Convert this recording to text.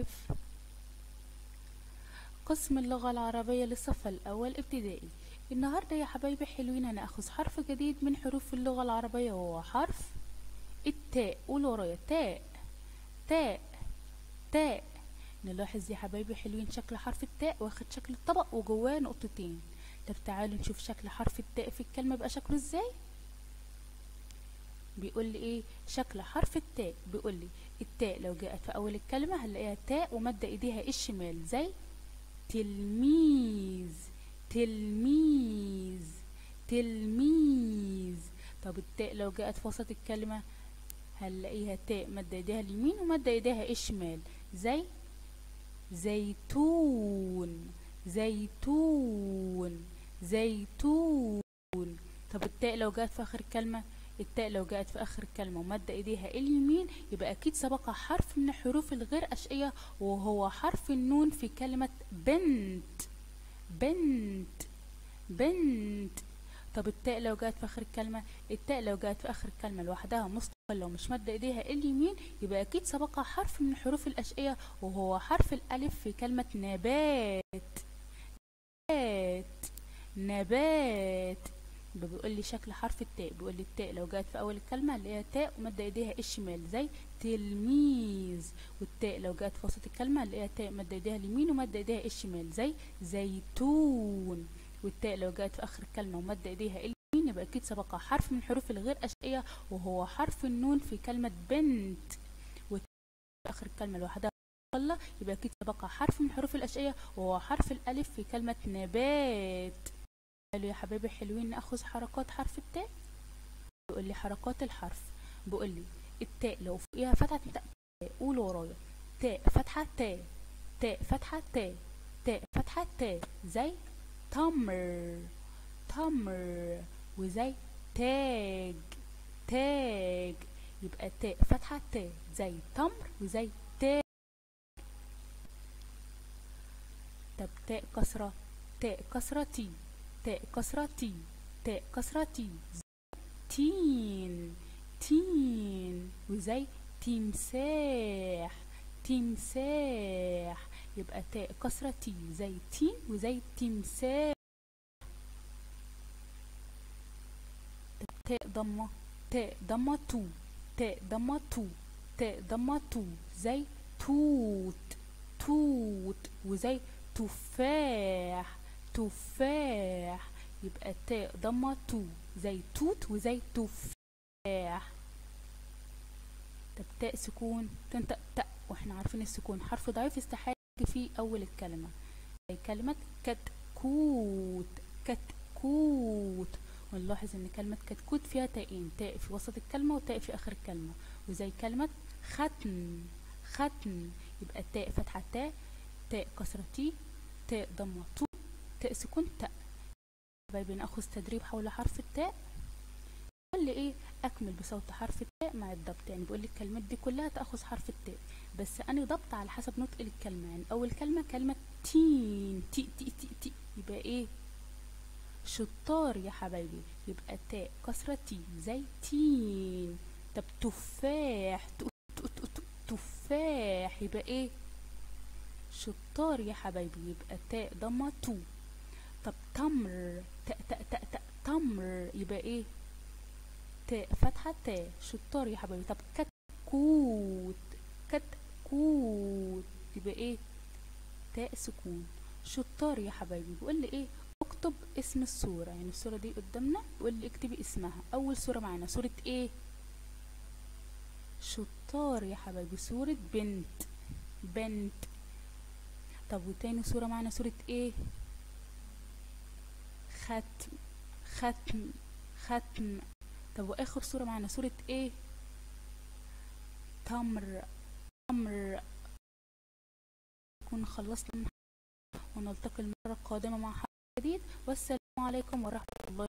ألف قسم اللغة العربية للصف الأول ابتدائي النهاردة يا حبايبي حلوين هنأخذ حرف جديد من حروف اللغة العربية وهو حرف التاء قول ورايا تاء تاء تاء نلاحظ يا حبايبي حلوين شكل حرف التاء واخد شكل الطبق وجواه نقطتين طب تعالوا نشوف شكل حرف التاء في الكلمة بقى شكله ازاي بيقول لي ايه شكل حرف التاء بيقول لي التاء لو جاءت في اول الكلمة هنلاقيها تاء ومد ايديها الشمال زي تلميذ تلميذ تلميذ طب التاء لو جاءت في وسط الكلمة هنلاقيها تاء مد ايديها اليمين ومد ايديها الشمال زي زيتون زيتون زيتون طب التاء لو جاءت في اخر الكلمة التاء لو جاءت في اخر الكلمة ومد ايديها اليمين يبقى اكيد سبقها حرف من الحروف الغير اشقية وهو حرف النون في كلمة بنت بنت بنت طب التاء لو جاءت في اخر الكلمة التاء لو جاءت في اخر الكلمة لوحدها مستقلة ومش مد ايديها اليمين يبقى اكيد سبقها حرف من الحروف الاشقية وهو حرف الالف في كلمة نبات نبات نبات يبقى بيقول لي شكل حرف التاء بيقول لي التاء لو جت في اول الكلمه اللي هي تاء ومد ايديها الشمال زي تلميذ والتاء لو جت في وسط الكلمه اللي هي تاء مد ايديها اليمين ومد ايديها الشمال زي زيتون والتاء لو جت في اخر الكلمه ومد ايديها اليمين يبقى اكيد سبقها حرف من الحروف الغير اشقيه وهو حرف النون في كلمه بنت والتاء في اخر الكلمه لوحدها الله يبقى اكيد سبقها حرف من الحروف الاشقيه وهو حرف الالف في كلمه نبات قالوا يا حبايبي حلوين ناخذ حركات حرف التاء بيقول لي حركات الحرف بيقول لي التاء لو فوقيها فتحه تاء قول ورايا تاء فتحه تاء تاء فتحه تاء تاء فتحه تاء زي تمر تمر وزي تاج تاج يبقى تاء فتحه تاء زي تمر وزي تاج طب تاء كسره تاء كسره تي تاء كسرة تي تاء كسرة تي تين تين وزي تمساح تمساح يبقى تاء كسرة تي زي تين وزي تمساح تاء ضمة تاء ضمة تو تاء ضمة تو تاء ضمة تو زي توت توت وزي تفاح تفاح يبقى التاء ضمة تو زي توت وزي تفاح طب تاء سكون تنطق تاء واحنا عارفين السكون حرف ضعيف استحالة في أول الكلمة زي كلمة كتكوت كتكوت ونلاحظ ان كلمة كتكوت فيها تاءين تاء في وسط الكلمة وتاء في آخر الكلمة وزي كلمة ختم ختم يبقى التاء فتحة تاء تاء كسرة تي تاء ضمة تو تاء سكون تاء حبايبي ناخذ تدريب حول حرف التاء قال لي ايه اكمل بصوت حرف التاء مع الضبط يعني بقول لي الكلمات دي كلها تاخذ حرف التاء بس انا ضبط على حسب نطق الكلمه يعني اول كلمه كلمه تين تي تي تي تي يبقى ايه شطار يا حبايبي يبقى تاء كسره تي زي تين طب تفاح تفاح يبقى ايه شطار يا حبايبي يبقى تاء ضمه تو طب تمر تاء تاء تاء تاء تمر يبقى ايه تاء فتحة تاء شطار يا حبايبي طب كتكوت كتكوت يبقى ايه تاء سكون شطار يا حبايبي بيقول لي ايه اكتب اسم الصورة يعني الصورة دي قدامنا بيقول لي اكتبي اسمها اول صورة معانا صورة ايه شطار يا حبايبي صورة بنت بنت طب وتاني صورة معانا صورة ايه ختم ختم ختم طب واخر صورة معانا صورة ايه تمر تمر نكون خلصنا ونلتقي المرة القادمة مع حلقة جديد والسلام عليكم ورحمة الله